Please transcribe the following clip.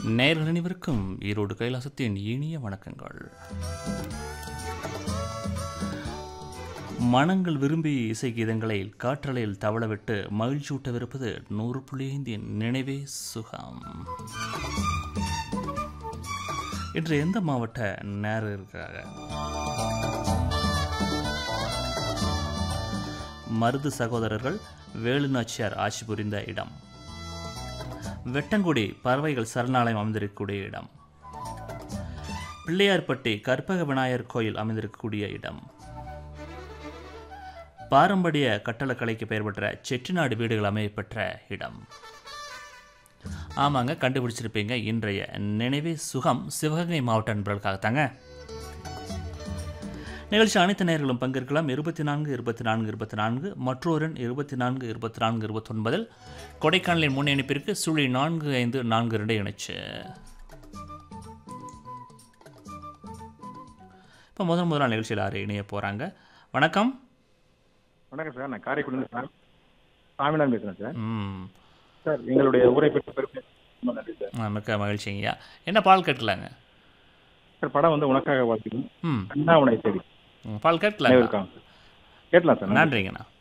நேயர்கள் அனைவருக்கும் ஈரோடு கைலாசத்தின் இனிய வணக்கங்கள் மனங்கள் விரும்பி இசை கீதங்களை காற்றலையில் தவளவிட்டு மகிழ்ச்சியூட்டவிருப்பது நூறு புள்ளி ஐந்தின் நினைவே சுகம் இன்று எந்த மாவட்ட நேரம் இருக்கிறாங்க மருது சகோதரர்கள் வேலுநாச்சியார் ஆட்சி புரிந்த இடம் வெட்டங்குடி பறவைகள் சரணாலயம் அமைந்திருக்கக்கூடிய இடம் பிள்ளையார்பட்டி கற்பக விநாயகர் கோயில் அமைந்திருக்கக்கூடிய இடம் பாரம்பரிய கட்டடக்கலைக்கு பெயர் பெற்ற செட்டிநாடு வீடுகள் அமையப்பெற்ற இடம் ஆமாங்க கண்டுபிடிச்சிருப்பீங்க இன்றைய நினைவே சுகம் சிவகங்கை மாவட்ட நண்பர்களுக்காகத்தாங்க நிகழ்ச்சி அனைத்து நேர்களும் பங்கேற்கலாம் இருபத்தி நான்கு இருபத்தி நான்கு இருபத்தி நான்கு மற்றொரு இருபத்தி நான்கு இருபத்தி நான்கு இருபத்தொன்பதில் கொடைக்கானலின் முன் இணைப்பிற்கு சுழி நான்கு ஐந்து நான்கு ரெண்டு இணைச்சு இப்போ முதல் முதல் நிகழ்ச்சியில் யார் இணைய போகிறாங்க வணக்கம் வணக்கம் சார் நான் காரைக்குடியில சார் சாமிநாதன் பேசுகிறேன் சார் ம் சார் எங்களுடைய ஊரை பற்றி பெருமை ரொம்ப நன்றி சார் ஆ, மிக்க மகிழ்ச்சிங்கய்யா என்ன பால் கேட்கலாங்க சார் படம் வந்து உனக்காக வாழ்த்துக்கும் ம் அண்ணா உனை தேடி ம், பால் கேட்கலாங்க இருக்காங்க கேட்கலாம் சார் நன்றி. நன்றிங்கண்ணா